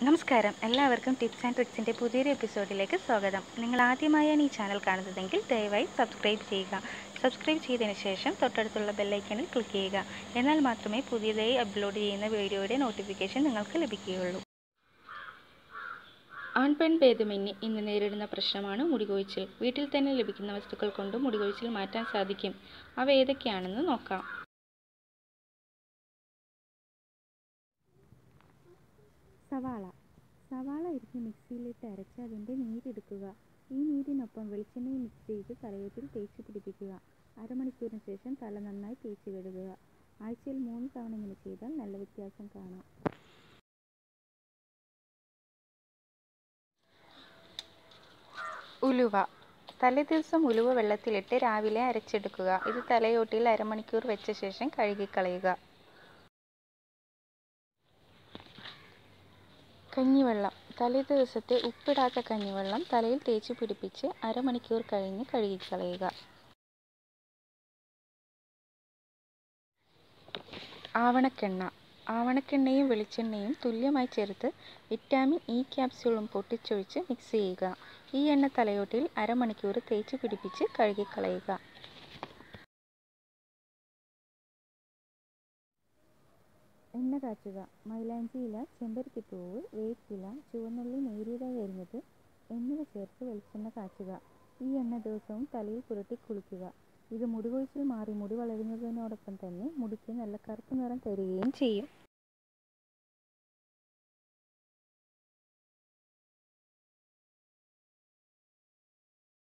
നമസ്കാരം എല്ലാവർക്കും tips and ട്രിക്സിൻ്റെ പുതിയൊരു എപ്പിസോഡിലേക്ക് സ്വാഗതം നിങ്ങൾ ആദ്യമായാണ് ഈ ചാനൽ കാണുന്നതെങ്കിൽ ദയവായി സബ്സ്ക്രൈബ് ചെയ്യുക സബ്സ്ക്രൈബ് ചെയ്തതിന് ശേഷം തൊട്ടടുത്തുള്ള ബെല്ലൈക്കണിൽ ക്ലിക്ക് ചെയ്യുക എന്നാൽ മാത്രമേ പുതിയതായി അപ്ലോഡ് ചെയ്യുന്ന വീഡിയോയുടെ നോട്ടിഫിക്കേഷൻ നിങ്ങൾക്ക് ലഭിക്കുകയുള്ളൂ ആൺ പെൺ ഭേദമന്യേ ഇന്ന് നേരിടുന്ന പ്രശ്നമാണ് മുടികൊഴിച്ചിൽ വീട്ടിൽ തന്നെ ലഭിക്കുന്ന വസ്തുക്കൾ കൊണ്ട് മുടികൊഴിച്ചിൽ മാറ്റാൻ സാധിക്കും അവ ഏതൊക്കെയാണെന്ന് നോക്കാം സവാള സവാള അരിഞ്ഞ് മിക്സിയിലിട്ട് അരച്ച് അതിൻ്റെ നീരെടുക്കുക ഈ നീരിനൊപ്പം വെളിച്ചെണ്ണയും മിക്സ് ചെയ്ത് തലയോട്ടിൽ തേച്ച് പിടിപ്പിക്കുക അരമണിക്കൂറിന് ശേഷം തല നന്നായി തേച്ച് കഴുകുക ആഴ്ചയിൽ മൂന്ന് തവണ ഇങ്ങനെ ചെയ്താൽ നല്ല വ്യത്യാസം കാണാം ഉലുവ തലേദിവസം ഉലുവ വെള്ളത്തിലിട്ട് രാവിലെ അരച്ചെടുക്കുക ഇത് തലയോട്ടിയിൽ അരമണിക്കൂർ വെച്ച ശേഷം കഴുകിക്കളയുക കഞ്ഞിവെള്ളം തലേ ദിവസത്തെ ഉപ്പിടാത്ത കഞ്ഞിവെള്ളം തലയിൽ തേച്ച് പിടിപ്പിച്ച് അരമണിക്കൂർ കഴിഞ്ഞ് കഴുകിക്കളയുക ആവണക്കെണ്ണ ആവണക്കെണ്ണയും വെളിച്ചെണ്ണയും തുല്യമായി ചേർത്ത് വിറ്റാമിൻ ഇ ക്യാപ്സ്യൂളും പൊട്ടിച്ചൊഴിച്ച് മിക്സ് ചെയ്യുക ഈ എണ്ണ തലയോട്ടിയിൽ അരമണിക്കൂർ തേച്ച് പിടിപ്പിച്ച് കഴുകിക്കളയുക എണ്ണ കാച്ചുക മൈലാഞ്ചി ഇല ചെമ്പരത്തിപ്പൂവ് വേപ്പില ചുവന്നുള്ളി നേരിയതായി അരിഞ്ഞത് എന്നിവ ചേർത്ത് വെളിച്ചെണ്ണ കാച്ചുക ഈ എണ്ണ ദിവസവും തലയിൽ പുരട്ടി കുളിക്കുക ഇത് മുടി കൊഴിച്ചിൽ മാറി മുടി വളരുന്നതിനോടൊപ്പം തന്നെ മുടിക്ക് നല്ല കറുപ്പ് നിറം തരികയും ചെയ്യും